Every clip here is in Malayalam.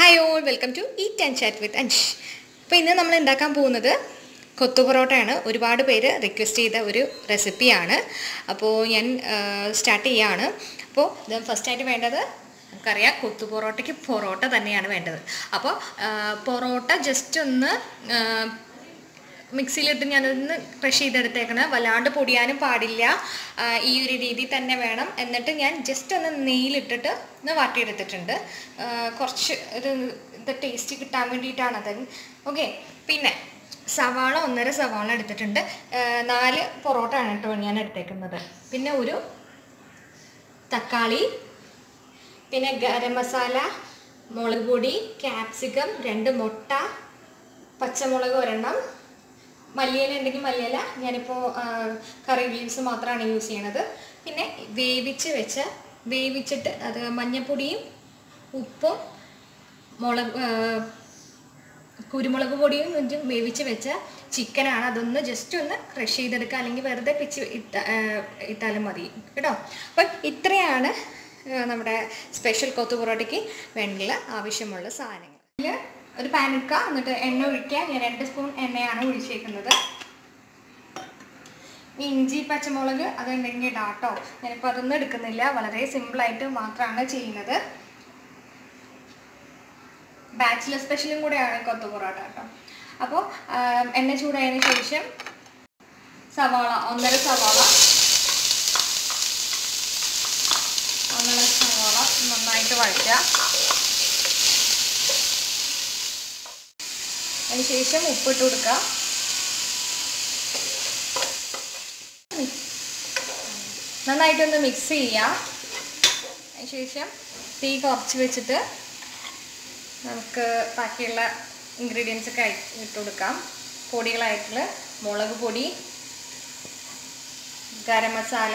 Hi all welcome to eat and chat with Ansh അപ്പോൾ ഇന്ന് നമ്മൾ ഉണ്ടാക്കാൻ പോകുന്നത് കൊത്തു പൊറോട്ടയാണ് ഒരുപാട് പേര് റിക്വസ്റ്റ് ചെയ്ത ഒരു റെസിപ്പിയാണ് അപ്പോൾ ഞാൻ സ്റ്റാർട്ട് ചെയ്യാണ് അപ്പോൾ ഇത് ഫസ്റ്റായിട്ട് വേണ്ടത് നമുക്കറിയാം കൊത്തു പൊറോട്ടയ്ക്ക് പൊറോട്ട തന്നെയാണ് വേണ്ടത് അപ്പോൾ പൊറോട്ട ജസ്റ്റ് ഒന്ന് ആ, മിക്സിയിലിട്ട് ഞാനൊന്ന് ക്രഷ് ചെയ്തെടുത്തേക്കണം വല്ലാണ്ട് പൊടിയാനും പാടില്ല ആ, ഈ ഒരു രീതിയിൽ തന്നെ വേണം എന്നിട്ട് ഞാൻ ജസ്റ്റ് ഒന്ന് നെയ്യിലിട്ടിട്ട് ഒന്ന് വാട്ടിയെടുത്തിട്ടുണ്ട് ആ, കുറച്ച് ഒരു ഇത് ടേസ്റ്റ് കിട്ടാൻ വേണ്ടിയിട്ടാണ് അത് ഓക്കെ പിന്നെ സവാള ഒന്നര സവാള എടുത്തിട്ടുണ്ട് ആ, നാല് പൊറോട്ട ആണ് കേട്ടോ ഞാൻ എടുത്തേക്കുന്നത് പിന്നെ ഒരു തക്കാളി പിന്നെ ഗരം മസാല മുളക് പൊടി ക്യാപ്സിക്കം രണ്ട് മുട്ട പച്ചമുളക് ഒരെണ്ണം മല്ലിയില ഉണ്ടെങ്കിൽ മല്ലിയില ഞാനിപ്പോൾ കറി ലീവ്സ് മാത്രമാണ് യൂസ് ചെയ്യണത് പിന്നെ വേവിച്ച് വെച്ച വേവിച്ചിട്ട് അത് മഞ്ഞൾപ്പൊടിയും ഉപ്പും മുളക് ആ, കുരുമുളക് പൊടിയും ഇഞ്ചും വേവിച്ച് വെച്ച ചിക്കനാണ് അതൊന്ന് ജസ്റ്റ് ഒന്ന് ക്രഷ് ചെയ്തെടുക്കുക അല്ലെങ്കിൽ വെറുതെ പിച്ച് ഇട്ട ആ, ഇട്ടാലും മതി കേട്ടോ അപ്പം ഇത്രയാണ് ആ, നമ്മുടെ സ്പെഷ്യൽ കൊത്തു പൊറോട്ടയ്ക്ക് വേണ്ടിയുള്ള ആവശ്യമുള്ള സാധനങ്ങൾ ഇതിൽ ഒരു പാൻ എടുക്കുക എന്നിട്ട് എണ്ണ ഒഴിക്കുക ഞാൻ രണ്ട് സ്പൂൺ എണ്ണയാണ് ഒഴിച്ചേക്കുന്നത് ഇനി ഇഞ്ചി പച്ചമുളക് അതുണ്ടെങ്കിൽ ഇടാം കേട്ടോ ഞാനിപ്പോൾ അതൊന്നും എടുക്കുന്നില്ല വളരെ സിമ്പിളായിട്ട് മാത്രമാണ് ചെയ്യുന്നത് ബാച്ചിലർ സ്പെഷ്യലും കൂടെയാണ് കൊത്തു പൊറോട്ട കേട്ടോ അപ്പോൾ എണ്ണ ചൂടായതിനു ശേഷം സവാള ഒന്നര സവാള ഒന്നര സവാള നന്നായിട്ട് വഴറ്റുക അതിനുശേഷം ഉപ്പിട്ട് കൊടുക്കുക നന്നായിട്ടൊന്ന് മിക്സ് ചെയ്യുക അതിനുശേഷം തീ കുറച്ച് വെച്ചിട്ട് നമുക്ക് ബാക്കിയുള്ള ഇൻഗ്രീഡിയൻസ് ഒക്കെ ആയി- ഇട്ട് കൊടുക്കാം പൊടികളായിട്ടുള്ള മുളക് പൊടി ഗരം മസാല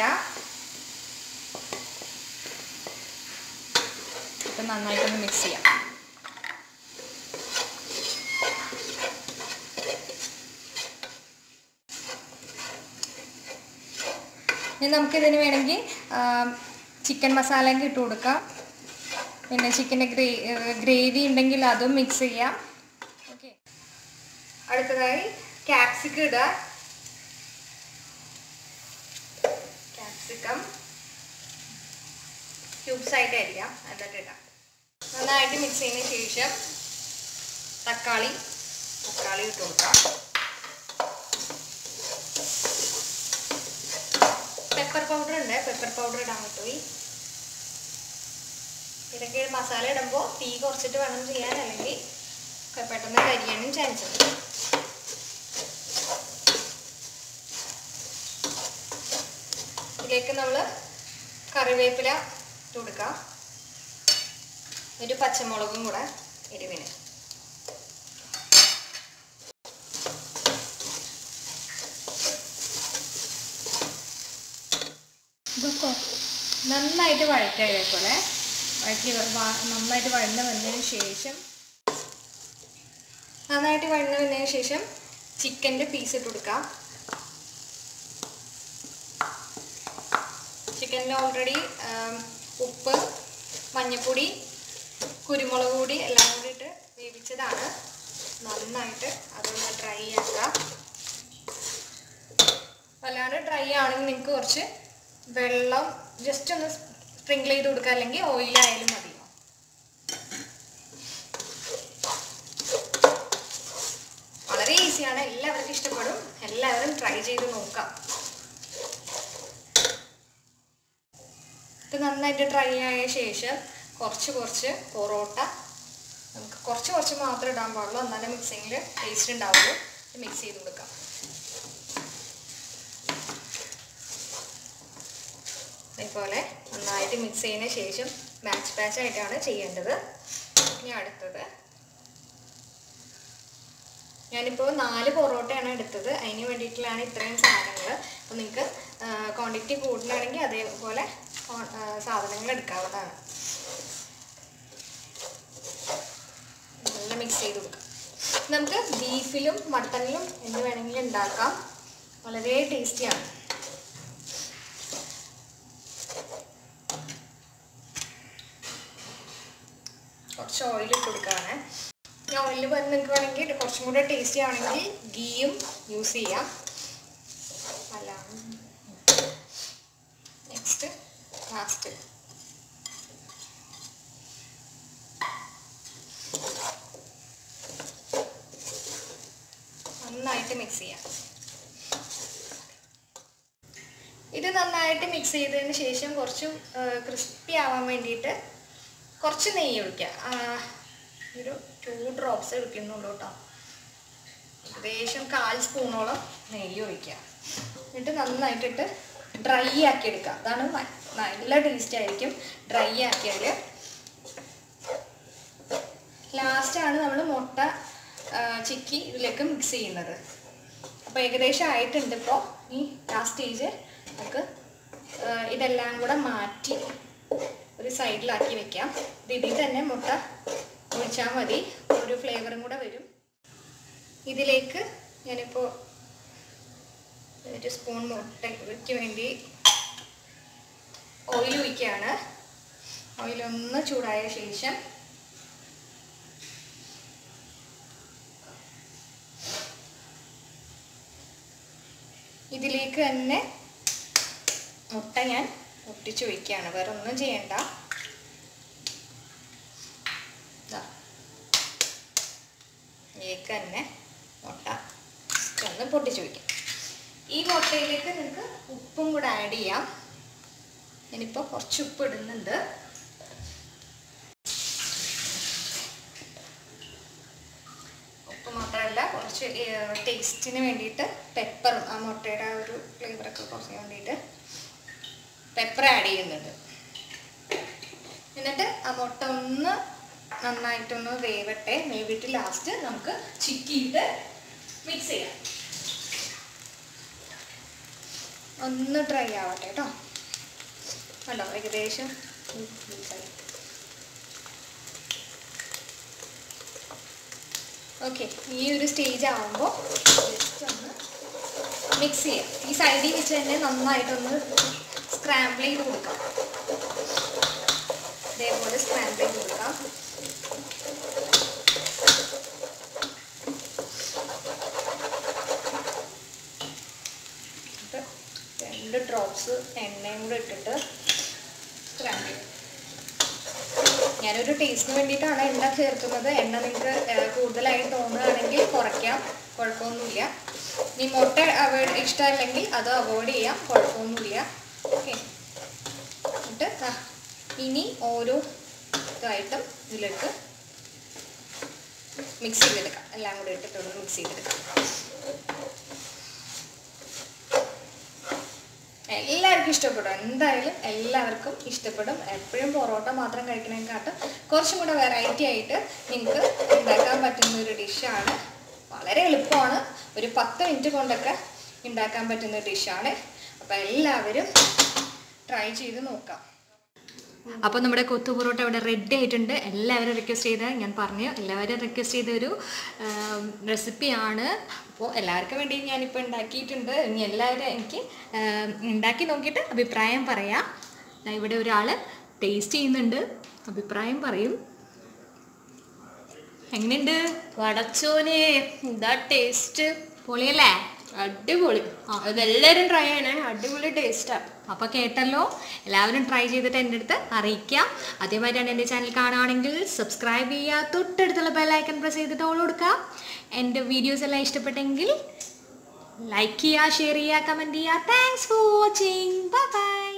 ഇത് നന്നായിട്ടൊന്ന് മിക്സ് ചെയ്യാം ഇനി നമുക്കിതിന് വേണമെങ്കിൽ ചിക്കൻ മസാലയൊക്കെ ഇട്ട് കൊടുക്കാം പിന്നെ ചിക്കൻ്റെ ഗ്രേ ഗ്രേവി ഉണ്ടെങ്കിൽ അതും മിക്സ് ചെയ്യാം ഓക്കെ അടുത്തതായി ക്യാപ്സിക്കം ഇടുക ക്യാപ്സിക്കം ക്യൂബ്സ് ആയിട്ട് അരിയാം എന്നിട്ട് ഇടാം നന്നായിട്ട് മിക്സ് ചെയ്തതിന് ശേഷം തക്കാളി തക്കാളി ഇട്ട് കൊടുക്കാം പെപ്പർ പൗഡർ ഉണ്ട് പെപ്പർ പൗഡർ ഇടാൻ പറ്റുമോ ഇതൊക്കെ മസാല ഇടുമ്പോൾ തീ കുറച്ചിട്ട് വേണം ചെയ്യാൻ അല്ലെങ്കിൽ ക- പെട്ടെന്ന് കരിയാനും ചാൻസ് ഉണ്ട് ഇതിലേക്ക് നമ്മൾ കറിവേപ്പില ഇട്ട് കൊടുക്കാം ഒരു പച്ചമുളകും കൂടെ എരിവിന് ഇതൊക്കെ നന്നായിട്ട് വഴറ്റുക ഇതേപോലെ വഴറ്റി വ- വ- നന്നായിട്ട് വഴന്ന് വന്നതിന് ശേഷം നന്നായിട്ട് വഴന്ന് വന്നതിന് ശേഷം ചിക്കൻ്റെ പീസ് ഇട്ട് കൊടുക്കാം ചിക്കനിൽ ഓൾറെഡി ഉപ്പ് മഞ്ഞൾപ്പൊടി കുരുമുളക് പൊടി എല്ലാം കൂടി ഇട്ട് വേവിച്ചതാണ് നന്നായിട്ട് അതൊന്ന് ഡ്രൈ ആക്കുക വല്ലാണ്ട് ഡ്രൈ ആണെങ്കിൽ നിങ്ങൾക്ക് കുറച്ച് വെള്ളം ജസ്റ്റ് ഒന്ന് സ്പ്രിങ്കിൾ ചെയ്ത് കൊടുക്കുക അല്ലെങ്കിൽ ഓയിലായാലും മതി വളരെ ഈസിയാണ് എല്ലാവർക്കും ഇഷ്ടപ്പെടും എല്ലാവരും ട്രൈ ചെയ്ത് നോക്കാം ഇത് നന്നായിട്ട് ഡ്രൈ ആയ ശേഷം കുറച്ച് കുറച്ച് പൊറോട്ട നമുക്ക് കുറച്ച് കുറച്ച് മാത്രമേ ഇടാൻ പാടുള്ളൂ എന്നാലേ മിക്സിങ്ങിൽ ടേസ്റ്റ് ഉണ്ടാവുള്ളൂ മിക്സ് ചെയ്ത് കൊടുക്കാം ഇതേപോലെ നന്നായിട്ട് മിക്സ് ചെയ്തതിന് ശേഷം ബാച്ച് ബാച്ച് ആയിട്ടാണ് ചെയ്യേണ്ടത് ഇനി അടുത്തത് ഞാനിപ്പോൾ നാല് പൊറോട്ടയാണ് എടുത്തത് അതിന് വേണ്ടിയിട്ടുള്ളതാണ് ഇത്രയും സാധനങ്ങൾ അപ്പോൾ നിങ്ങൾക്ക് ക്വാണ്ടിറ്റി കൂടുതലാണെങ്കിൽ അതേപോലെ ക്വാ- ആ, സാധനങ്ങൾ എടുക്കാവുന്നതാണ് നല്ല മിക്സ് ചെയ്ത് കൊടുക്കാം നമുക്ക് ബീഫിലും മട്ടണിലും എന്ത് വേണമെങ്കിലും ഉണ്ടാക്കാം വളരെ ടേസ്റ്റിയാണ് കുറച്ച് ഓയിൽ ഇട്ട് കൊടുക്കുകയാണ് ഈ ഓയിലിൽ പറഞ്ഞ് നിങ്ങൾക്ക് വേണമെങ്കിൽ കുറച്ചും കൂടെ ടേസ്റ്റി ആണെങ്കിൽ ഗീയും യൂസ് ചെയ്യാം അല്ല നെക്സ്റ്റ് ലാസ്റ്റ് നന്നായിട്ട് മിക്സ് ചെയ്യാം ഇത് നന്നായിട്ട് മിക്സ് ചെയ്തതിന് ശേഷം കുറച്ച് ക്രിസ്പി ആവാൻ വേണ്ടിയിട്ട് കുറച്ച് നെയ്യ് ഒഴിക്കുക ആ, ഒരു ടു ഡ്രോപ്സ് ഒഴിക്കുന്നുള്ളൂ കേട്ടോ ഏകദേശം കാൽ സ്പൂണോളം നെയ്യ് ഒഴിക്കുക എന്നിട്ട് നന്നായിട്ടിട്ട് ഡ്രൈ ആക്കി എടുക്കുക അതാണ് ന- നല്ല ടേസ്റ്റ് ആയിരിക്കും ഡ്രൈ ആക്കിയാൽ ലാസ്റ്റാണ് നമ്മൾ മുട്ട ആ, ചിക്കി ഇതിലേക്ക് മിക്സ് ചെയ്യുന്നത് അപ്പോൾ ഏകദേശം ആയിട്ടുണ്ട് ഇപ്പോൾ ഈ ലാസ്റ്റ് സ്റ്റേജ് നമുക്ക് ആ, ഇതെല്ലാം കൂടെ മാറ്റി ഒരു സൈഡിലാക്കി വെക്കാം ഇത് ഇതിൽ തന്നെ മുട്ട ഒഴിച്ചാൽ മതി ഒരു ഫ്ലേവറും കൂടെ വരും ഇതിലേക്ക് ഞാനിപ്പോൾ ഒരു സ്പൂൺ മുട്ടയ്ക്ക് വേണ്ടി ഓയിൽ ഒഴിക്കുകയാണ് ഓയിൽ ഒന്ന് ചൂടായ ശേഷം ഇതിലേക്ക് തന്നെ മുട്ട ഞാൻ ഒട്ടിച്ച് വയ്ക്കുകയാണ് വേറെ ഒന്നും ചെയ്യണ്ട ദാ. ഇതിലേക്ക് തന്നെ മുട്ട just ഒന്ന് പൊട്ടിച്ച് വയ്ക്കാം ഈ മുട്ടയിലേക്ക് നിങ്ങൾക്ക് ഉപ്പും കൂടെ ആഡ് ചെയ്യാം ഞാനിപ്പോൾ കുറച്ച് ഉപ്പ് ഇടുന്നുണ്ട് ഉപ്പ് മാത്രമല്ല കുറച്ച് ടേസ്റ്റിന് വേണ്ടിയിട്ട് പെപ്പറും ആ മുട്ടയുടെ ആ ഒരു ഫ്ലേവറൊക്കെ കുറച്ച് വേണ്ടിയിട്ട് പെപ്പർ ആഡ് ചെയ്യുന്നുണ്ട് എന്നിട്ട് ആ മുട്ട ഒന്ന് നന്നായിട്ടൊന്ന് വേവട്ടെ വേവിട്ട് ലാസ്റ്റ് നമുക്ക് ചിക്കിയിട്ട് മിക്സ് ചെയ്യാം ഒന്ന് ഡ്രൈ ആവട്ടെ കേട്ടോ കണ്ടോ ഏകദേശം mix ആയി ഓക്കെ ഈ ഒരു സ്റ്റേജ് ആകുമ്പോൾ ജസ്റ്റ് ഒന്ന് മിക്സ് ചെയ്യാം ഈ സൈഡിൽ വെച്ച് തന്നെ നന്നായിട്ടൊന്ന് സ്ക്രാമ്പിൾ ചെയ്ത് കൊടുക്കാം ഇതേപോലെ സ്ക്രാമ്പിൾ ചെയ്ത് കൊടുക്കാം എന്നിട്ട് രണ്ട് ഡ്രോപ്സ് എണ്ണയും കൂടെ ഇട്ടിട്ട് സ്ക്രാമ്പിൾ ചെയ്യും ഞാനൊരു ടേസ്റ്റിന് വേണ്ടിയിട്ടാണ് എണ്ണ ചേർക്കുന്നത് എണ്ണ നിങ്ങൾക്ക് ഏഹ്, കൂടുതലായി തോന്നുകയാണെങ്കിൽ കുറയ്ക്കാം കുഴപ്പമൊന്നുമില്ല ഇനി മുട്ട അവോയ്ഡ് ഇഷ്ടമല്ലെങ്കിൽ അത് അവോയ്ഡ് ചെയ്യാം കുഴപ്പമൊന്നുമില്ല ഓക്കെ എന്നിട്ട് ദാ ഇനി ഓരോ ഇതായിട്ടും ഇതിലേക്ക് മിക്സ് ചെയ്തെടുക്കാം എല്ലാം കൂടി ഇട്ടിട്ടൊന്ന് മിക്സ് ചെയ്തെടുക്കാം എല്ലാവർക്കും ഇഷ്ടപ്പെടും എന്തായാലും എല്ലാവർക്കും ഇഷ്ടപ്പെടും എപ്പോഴും പൊറോട്ട മാത്രം കഴിക്കണേക്കാട്ടും കുറച്ചും കൂടെ വെറൈറ്റി ആയിട്ട് നിങ്ങൾക്ക് ഉണ്ടാക്കാൻ പറ്റുന്ന ഒരു ഡിഷാണ് വളരെ എളുപ്പമാണ് ഒരു പത്ത് മിനിറ്റ് കൊണ്ടൊക്കെ ഉണ്ടാക്കാൻ പറ്റുന്ന ഡിഷാണ് അപ്പോൾ എല്ലാവരും ട്രൈ ചെയ്ത് നോക്കാം അപ്പോൾ നമ്മുടെ കൊത്തു പൊറോട്ട ഇവിടെ റെഡി ആയിട്ടുണ്ട് എല്ലാവരും റിക്വസ്റ്റ് ചെയ്ത ഞാൻ പറഞ്ഞു എല്ലാവരും റിക്വസ്റ്റ് ചെയ്ത ഒരു റെസിപ്പിയാണ് അപ്പോൾ എല്ലാവർക്കും വേണ്ടി ഞാനിപ്പോൾ ഉണ്ടാക്കിയിട്ടുണ്ട് ഇനി എല്ലാവരും എനിക്ക് ആം, ഉണ്ടാക്കി നോക്കിയിട്ട് അഭിപ്രായം പറയാം ദാ ഇവിടെ ഒരാൾ ടേസ്റ്റ് ചെയ്യുന്നുണ്ട് അഭിപ്രായം പറയും എങ്ങനെയുണ്ട് വടച്ചോനെ എന്താ ടേസ്റ്റ് പൊളിയല്ലേ അടിപൊളി അതെല്ലാരും ട്രൈ ചെയ്യണേ അടിപൊളി ടേസ്റ്റാ അപ്പോൾ കേട്ടല്ലോ എല്ലാവരും ട്രൈ ചെയ്തിട്ട് എൻ്റെ അടുത്ത് അറിയിക്കാം അതേമാതിരിയാണ് എൻ്റെ ചാനൽ കാണുകയാണെങ്കിൽ സബ്സ്ക്രൈബ് ചെയ്യുക തൊട്ടടുത്തുള്ള ബെല്ലൈക്കൺ പ്രസ് ചെയ്തിട്ട് ഓൾ കൊടുക്കുക എൻ്റെ വീഡിയോസ് എല്ലാം ഇഷ്ടപ്പെട്ടെങ്കിൽ ലൈക്ക് ചെയ്യുക ഷെയർ ചെയ്യുക കമൻറ്റ് ചെയ്യുക thanks for watching bye by